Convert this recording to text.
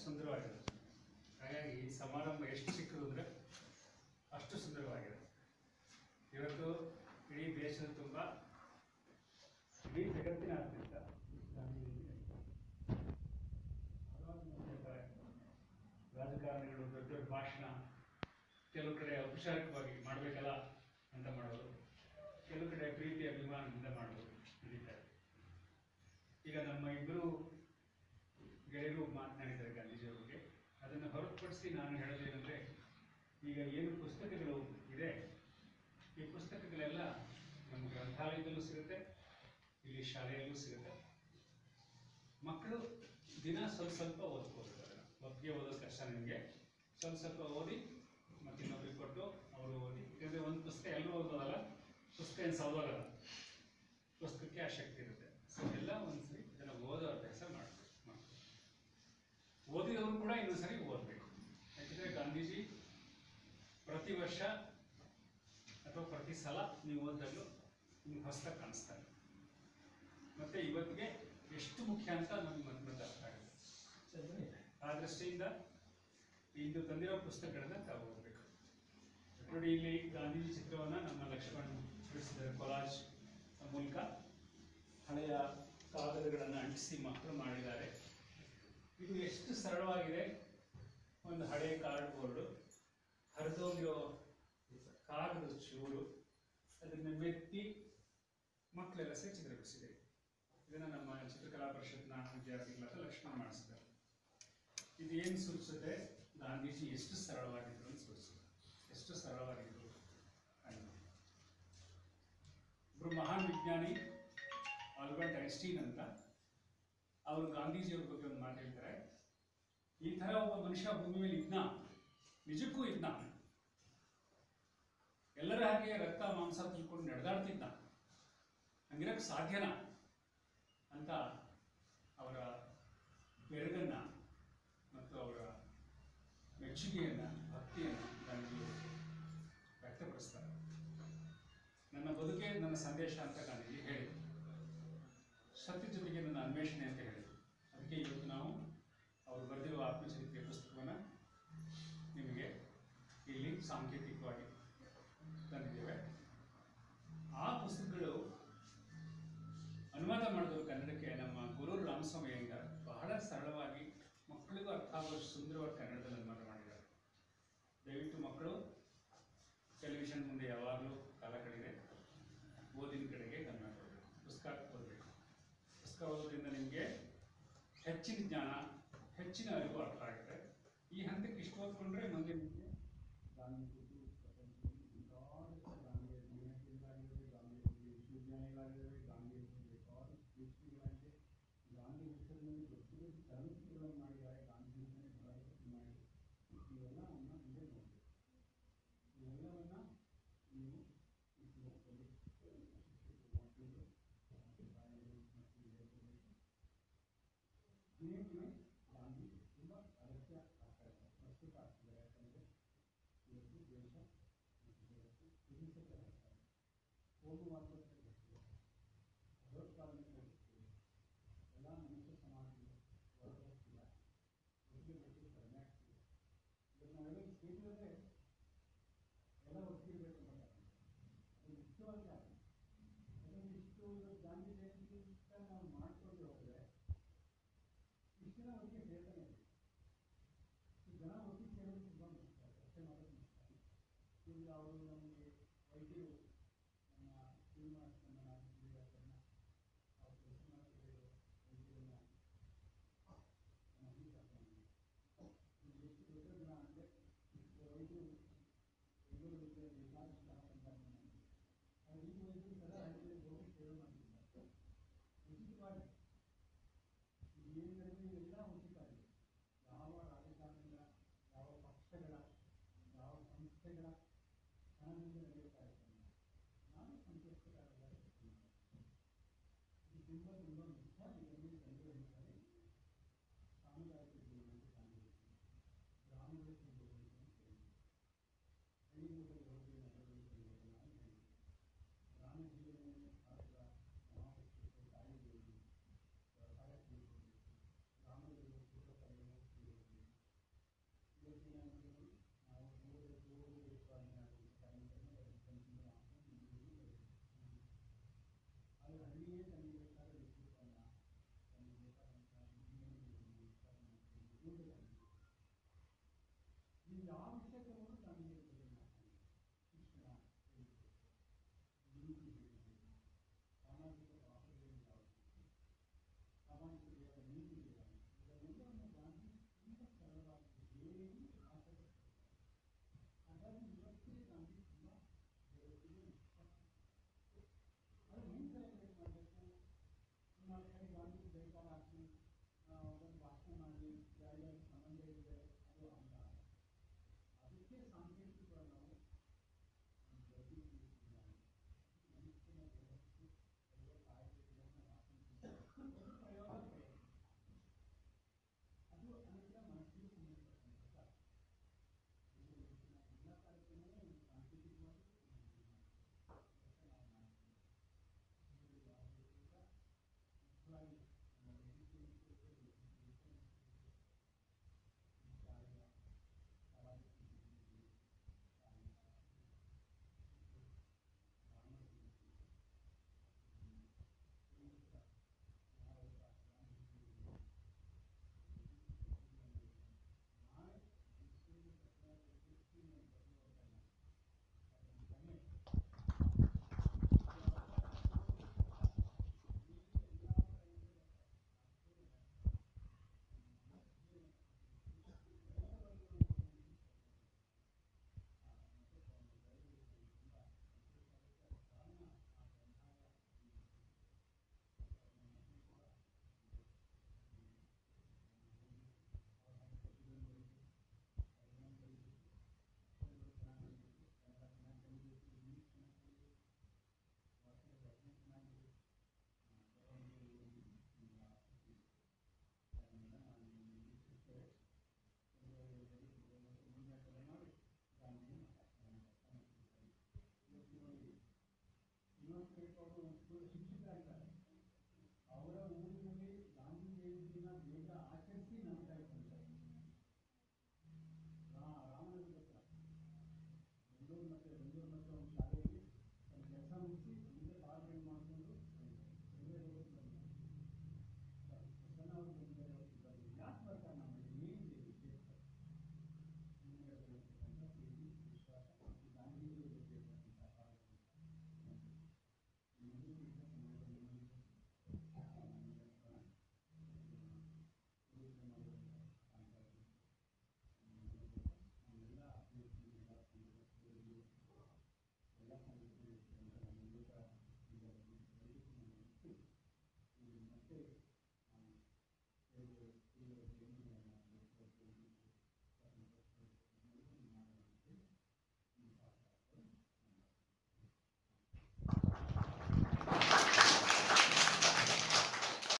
ಸುಂದರವಾಗಿರುತ್ತೆ ಹಾಗಾಗಿ ಈ ಸಮಾರಂಭ ಎಷ್ಟು ಚಿಕ್ಕದು ಅಂದರೆ ಅಷ್ಟು ಸುಂದರವಾಗಿದೆ ಇವತ್ತು ಇಡೀ ದೇಶದ ತುಂಬ ಇಡೀ ಜಗತ್ತಿನಾದ್ಯಂತ ಹಲವಾರು ಮಂದಿ ಇರ್ತಾರೆ. ರಾಜಕಾರಣಿಗಳು ದೊಡ್ಡ ದೊಡ್ಡ ಭಾಷಣ ಕೆಲವು ಕಡೆ ಔಪಚಾರಿಕವಾಗಿ ಮಾಡಬೇಕಲ್ಲ ಅಂತ ಮಾಡೋದು ಕೆಲವು ಕಡೆ ಪ್ರೀತಿ ಅಭಿಮಾನದಿಂದ ಮಾಡೋದು ನಡೀತಾರೆ ಈಗ ನಮ್ಮ ಇಬ್ಬರು ಗೆಳೆಯರು ಮಾತನಾಡಿದ್ದಾರೆ ಗಾಂಧೀಜಿಯವ್ರ ಬಗ್ಗೆ ಅದನ್ನು ಹೊರತುಪಡಿಸಿ ನಾನು ಹೇಳೋದೇನೆಂದರೆ ಈಗ ಏನು ಪುಸ್ತಕಗಳು ಇದೆ ಈ ಪುಸ್ತಕಗಳೆಲ್ಲ ನಮ್ಮ ಗ್ರಂಥಾಲಯದಲ್ಲೂ ಸಿಗುತ್ತೆ ಇಲ್ಲಿ ಶಾಲೆಯಲ್ಲೂ ಸಿಗುತ್ತೆ ಮಕ್ಕಳು ದಿನ ಸ್ವಲ್ಪ ಸ್ವಲ್ಪ ಓದ್ಬೋದು ಅದನ್ನು ಒಪ್ಪಿಗೆ ಓದೋದು ಕಷ್ಟ ನಿಮಗೆ ಸ್ವಲ್ಪ ಸ್ವಲ್ಪ ಓದಿ ಮತ್ತೆ ಇನ್ನೊಬ್ರಿಗೆ ಕೊಟ್ಟು ಅವರು ಓದಿ ಯಾಕಂದರೆ ಒಂದು ಪುಸ್ತಕ ಎಲ್ಲರೂ ಓದೋದಲ್ಲ ಪುಸ್ತಕ ಏನು ಸೌದೋಗಲ್ಲ ಪುಸ್ತಕಕ್ಕೆ ಆ ಶಕ್ತಿ ಇರುತ್ತೆ ಸೊ ಎಲ್ಲ ಒಂದ್ಸರಿ ಇದನ್ನು ಓದೋ ಅಭ್ಯಾಸ ಮಾಡಬೇಕು ಓದಿದವರು ಕೂಡ ಇನ್ನೊಂದ್ಸರಿ ಓದಬೇಕು ಯಾಕಂದರೆ ಗಾಂಧೀಜಿ ಪ್ರತಿ ವರ್ಷ ಅಥವಾ ಪ್ರತಿ ಸಲ ನೀವು ಓದಿದಾಗಲೂ ನಿಮ್ಗೆ ಹೊಸದಾಗಿ ಕಾಣಿಸ್ತಾರೆ ಮತ್ತೆ ಇವತ್ತಿಗೆ ಎಷ್ಟು ಮುಖ್ಯ ಅಂತ ನಮ್ಗೆ ಮತ್ತೆ ಮತ್ತೆ ಅರ್ಥ ಆಗುತ್ತೆ ಆ ದೃಷ್ಟಿಯಿಂದ ಇಂದು ತಂದಿರೋ ಪುಸ್ತಕಗಳನ್ನ ತಾವು ಓದಬೇಕು ನೋಡಿ ಇಲ್ಲಿ ಗಾಂಧೀಜಿ ಚಿತ್ರವನ್ನ ನಮ್ಮ ಲಕ್ಷ್ಮಣ್ ಬಿಡಿಸಿದ ಕೊಲಾಜ್ ಮೂಲಕ ಹಳೆಯ ಕಾಗದಗಳನ್ನು ಅಂಟಿಸಿ ಮಕ್ಕಳು ಮಾಡಿದ್ದಾರೆ ಇದು ಎಷ್ಟು ಸರಳವಾಗಿದೆ ಒಂದು ಹಳೆಯ ಕಾರ್ಡ್ ಬೋರ್ಡು ಹರಿದೋಗಿರೋ ಕಾಗದ ಚೂರು ಅದನ್ನು ಮೆತ್ತಿ ಮಕ್ಕಳೆಲ್ಲ ಸೇರಿ ಚಿತ್ರ ಬಿಡಿಸಿದೆ ಇದನ್ನು ನಮ್ಮ ಚಿತ್ರಕಲಾ ಪರಿಷತ್ನ ವಿದ್ಯಾರ್ಥಿಗಳಾದ ಲಕ್ಷ್ಮಣ ಮಾಡಿಸಿದ್ದಾರೆ ಇದು ಏನು ಸೂಚಿಸುತ್ತೆ ಗಾಂಧೀಜಿ ಎಷ್ಟು ಸರಳವಾಗಿದ್ರು ಅಂತ ಸೂಚಿಸುತ್ತೆ ಎಷ್ಟು ಸರಳವಾಗಿದ್ರು ಅಂತ ಒಬ್ಬರು ಮಹಾನ್ ವಿಜ್ಞಾನಿ ಆಲ್ಬರ್ಟ್ ಐನ್ಸ್ಟೀನ್ ಅಂತ ಅವರು ಗಾಂಧೀಜಿಯವ್ರ ಬಗ್ಗೆ ಒಂದು ಮಾತು ಹೇಳ್ತಾರೆ ಈ ಥರ ಒಬ್ಬ ಮನುಷ್ಯ ಭೂಮಿ ಮೇಲೆ ಇದ್ನ ನಿಜಕ್ಕೂ ಇದ್ನ ಎಲ್ಲರ ಹಾಗೆ ರಕ್ತ ಮಾಂಸ ತಿಳ್ಕೊಂಡು ನಡೆದಾಡ್ತಿದ್ದ ಹಂಗಿರಕ್ಕೆ ಸಾಧ್ಯನಾ ಅಂತ ಅವರ ಬೆರಗನ್ನ ಮತ್ತು ಅವರ ಮೆಚ್ಚುಗೆಯನ್ನ ಭಕ್ತಿಯನ್ನು ಗಾಂಧೀಜಿಯವರು ವ್ಯಕ್ತಪಡಿಸ್ತಾರೆ ನನ್ನ ಬದುಕೆ ನನ್ನ ಸಂದೇಶ ಅಂತ ಗಾಂಧೀಜಿ ಹೇಳಿದರು ಸತ್ಯ ಜೊತೆಗೆ ನನ್ನ ಅನ್ವೇಷಣೆ ಅಂತ ಹೇಳಿದರು ಅದಕ್ಕೆ ಇವತ್ತು ನಾವು ಅವರು ಬರೆದಿರುವ ಆತ್ಮಚರಿತ್ರೆ ಪುಸ್ತಕವನ್ನು ನಿಮಗೆ ಇಲ್ಲಿ ಸಾಂಕೇತಿಕವಾಗಿ ತಂದಿದ್ದೇವೆ ಆ ಪುಸ್ತಕಗಳು ಅನುವಾದ ಮಾಡಿದವರು ಕನ್ನಡಕ್ಕೆ ನಮ್ಮ ಗುರು ರಾಮಸ್ವಾಮಿ ಅಯ್ಯಂಗಾರ್ ಬಹಳ ಸರಳವಾಗಿ ಮಕ್ಕಳಿಗೂ ಅರ್ಥ ಆಗುವಷ್ಟು ಸುಂದರವಾಗಿ ಕನ್ನಡದಲ್ಲಿ ಅನುವಾದ ಮಾಡಿದ್ದಾರೆ ದಯವಿಟ್ಟು ಮಕ್ಕಳು ಟೆಲಿವಿಷನ್ ಮುಂದೆ ಯಾವಾಗಲೂ ಕಾಲ ಕಳೆದೆ ಓದಿನ ಕಡೆಗೆ ಗಮನ ಕೊಡಬೇಕು ಪುಸ್ತಕ ಓದಬೇಕು ಪುಸ್ತಕ ಓದೋದ್ರಿಂದ ನಿಮಗೆ ಹೆಚ್ಚಿನ ಜ್ಞಾನ ಹೆಚ್ಚಿನ ಅರಿವು ಅರ್ಥ ಆಗುತ್ತೆ ಈ ಹಂತಕ್ಕೆ ಇಷ್ಟು ಓದ್ಕೊಂಡ್ರೆ ಮುಂದೆ ನಿಮಗೆ ಗಾಂಧಿ ಕುರಿತು ಪ್ರಪಂಚದಲ್ಲಿ ಬೇಕಾದಷ್ಟು ಗಾಂಧಿಯ ಜೀವನಗಳಿವೆ ಗಾಂಧಿಯ ವಿಶ್ವವಿದ್ಯಾನಿಲಯಗಳಿವೆ ಗಾಂಧಿಯ ಬೇಕಾದಷ್ಟು ಪೀಠಿಗಳಾಗಿದೆ ಗಾಂಧಿ ಹೆಸರಿನಲ್ಲಿ ದೊಡ್ಡ ದೊಡ್ಡ ತರಬೇತಿಗಳನ್ನು ಮಾಡಿದ್ದಾರೆ ಗಾಂಧಿ ಹೆಸರಿನಲ್ಲಿ ಬಹಳ ದೊಡ್ಡ ಮಾಡಿ ಇವೆಲ್ಲವನ್ನ ಮುಂದೆ ನೋಡಬೇಕು ಇವೆಲ್ಲವನ್ನ ನೀವು ಇಟ್ಕೊಂಡು ಮಕ್ಕಳು ತಾಯಿಗಳು ಮತ್ತು ವಿದ್ಯಾರ್ಥಿಗಳು ದಿನೇ ದಿನೇ ಗಾಂಧಿ ತುಂಬ ಅಗತ್ಯ ಆಗ್ತಾ ಇದೆ ಪ್ರಸ್ತುತ ಆಗ್ತದೆ ಯಾಕಂದರೆ ಇವತ್ತು ದೇಶ ಮತ್ತು ಜಗತ್ತು ಹಿಂಸೆಗೆ ಆಗ್ತಾ ಇದೆ ಹೋಗುವಾತ್ಮಕತೆ ಗೊತ್ತಿದೆ ಭಯೋತ್ಪಾದನೆ ಗೊತ್ತಿದೆ ಎಲ್ಲ ಮನುಷ್ಯ ಸಮಾಜಗಳು ಹೊರಗೋಗ್ತಿಲ್ಲ ಒಟ್ಟಿಗೆ ಒಟ್ಟಿಗೆ ಕಡಿಮೆ ಆಗ್ತಿದೆ ಇವತ್ತು ನಾವೆಲ್ಲ ಸೇರಿದ್ರೆ ಎಲ್ಲ ಒಟ್ಟಿರಬೇಕು ಅಂತ ಅದು ಮುಖ್ಯವಾಗಿ ಆಗಿದೆ ಯಾಕಂದ್ರೆ ಇಷ್ಟು ಇವತ್ತು ಗಾಂಧಿ ಜಯಂತಿ ಅಂತ ನಾವು ಮಾಡ್ಕೊಂಡು ಹೋದರೆ ಇಷ್ಟು ಜನ ಒಟ್ಟಿಗೆ ಸೇರ್ತಾನೆ ಇದ್ದೀವಿ ಈ ಜನ ಒಟ್ಟಿಗೆ ಸೇರೋದು ತುಂಬ ಮುಖ್ಯ ಅಷ್ಟೇ ಮಾಡೋದು ಮುಖ್ಯ ಈಗ ಅವರು ನಮಗೆ ವೈದ್ಯರು ನಮ್ಮ ಶ್ರೀನಿವಾಸ ನಮ್ಮ ನಾಗರಿಕರನ್ನ ಅವ್ರು ಕೆಲಸ ಮಾಡ್ತಿರೋ ವೈದ್ಯರನ್ನ ನಮ್ಮ ಈ ಕರ್ಕೊಂಡು ಇದು ಎಷ್ಟು ದೊಡ್ಡ ಜನ ಅಂದರೆ ವೈದ್ಯರು ಬೆಂಗಳೂರು ವಿದ್ಯೆ ಬೇಕಾದಷ್ಟು ಹಣ ಸಂಪಾದನೆ ಮಾಡಿದ್ದಾರೆ ಆದರೆ ಈ ವೈದ್ಯರು ಸದಾ ಹಳ್ಳಿಯಲ್ಲಿ ಹೋಗಿ ಸೇವೆ ಮಾಡ್ತಿದ್ದಾರೆ ಉಚಿತವಾಗಿ ಏನಿದೆ ಎಲ್ಲ ಉಚಿತ ಇದೆ ಯಾವ ರಾಜಕಾರಣಿಗಳ ಯಾವ ಪಕ್ಷಗಳ ಯಾವ ಸಂಸ್ಥೆಗಳ ಹಣದಿಂದ ನಡೆಯುತ್ತಾ ಇರ್ತಾನೆ ನಾನು ಸಂತೋಷಕರಲ್ಲ ಇದು ತುಂಬ ತುಂಬ ಮುಖ್ಯ ಇದರಲ್ಲಿ ಜನರು ಹೇಳ್ತಾರೆ ಸಾಮುದಾಯಿಕ ಜೀವನ ಅಂತ ಕಾಣಿಸುತ್ತೆ ಗ್ರಾಮಗಳ ಜೀವನ ಅಂತ ಹೇಳಿದೆ ಹಳ್ಳಿಗಳಲ್ಲಿ ಹೋಗಿ ನಗರಗಳಲ್ಲಿ ಪರಿವರ್ತನೆ ಅಂತ ಹೇಳಿದೆ ಗ್ರಾಮ ಜೀವನ ಯಾವ ವಿಷಯಕ್ಕೂ ನಮಗೆ ಶಿಕ್ಷಣ ನೀತಿ ಸಾಮಾಜಿಕ ಬಾಹುಳ್ಯಗಳು ಯಾವುದು ಸಾಮಾಜಿಕ ದೇಹದ ನೀತಿಗಳು ಯಾವುದು ಇದೆಲ್ಲವನ್ನು ಗಾಂಧಿ ತುಂಬ ಸರಳವಾಗಿ ಹೇಳಿ ಆಸಕ್ತಿ ಹಾಗಾಗಿ ಇವತ್ತೇ ಗಾಂಧಿ ತುಂಬ ಜಗತ್ತಿಗೆ ಅದು ಹೆಂಗೆ ಸೆಲೆಬ್ರೇಟ್ ಮಾಡಬೇಕು ನಾಲ್ಕು ಕಡೆ ಗಾಂಧಿ ಜಯಕಾರ ಹಾಕಿ ಒಂದು ಭಾಷಣ ಮಾಡಿ ಯಾರ್ಯಾರು ಸಂಬಂಧ ಇದೆ ಅದು ಅಲ್ಲ ಅದಕ್ಕೆ ಸಾಂಕೇತಿಕ ನಾವು ಗತಿ ಮನುಷ್ಯನ ದೇಹಕ್ಕೆ ಎಲ್ಲ ಕಾಯಿಲೆಗಳನ್ನು ವಾಸಿಸುತ್ತೆ ಒಂದು ಪ್ರಯೋಗ ಪ್ರಯೋಗ ಅದು ಅನೇಕ ಮನಸ್ಸಿಗೆ ಸಂಬಂಧಪಟ್ಟಂತಹ ಇದು ಇವತ್ತಿನ ಎಲ್ಲ ಕಾರ್ಯಕ್ರಮವೂ ಸಾಂಕೇತಿಕವಾಗಿ ನಾವು ಮಾಡ್ತೀವಿ ಇದು ಯಾವುದೂ ಕೂಡ ಮುಖ್ಯವಾಗಿ ನಮ್ಮ ಎಜುಕೇಷನ್ ಕಾರ್ಯ ಸಾಮಾಜಿಕ ಇನ್ನೊಂದು ಕಡೆ ಅವರು ಶಿಕ್ಷಕ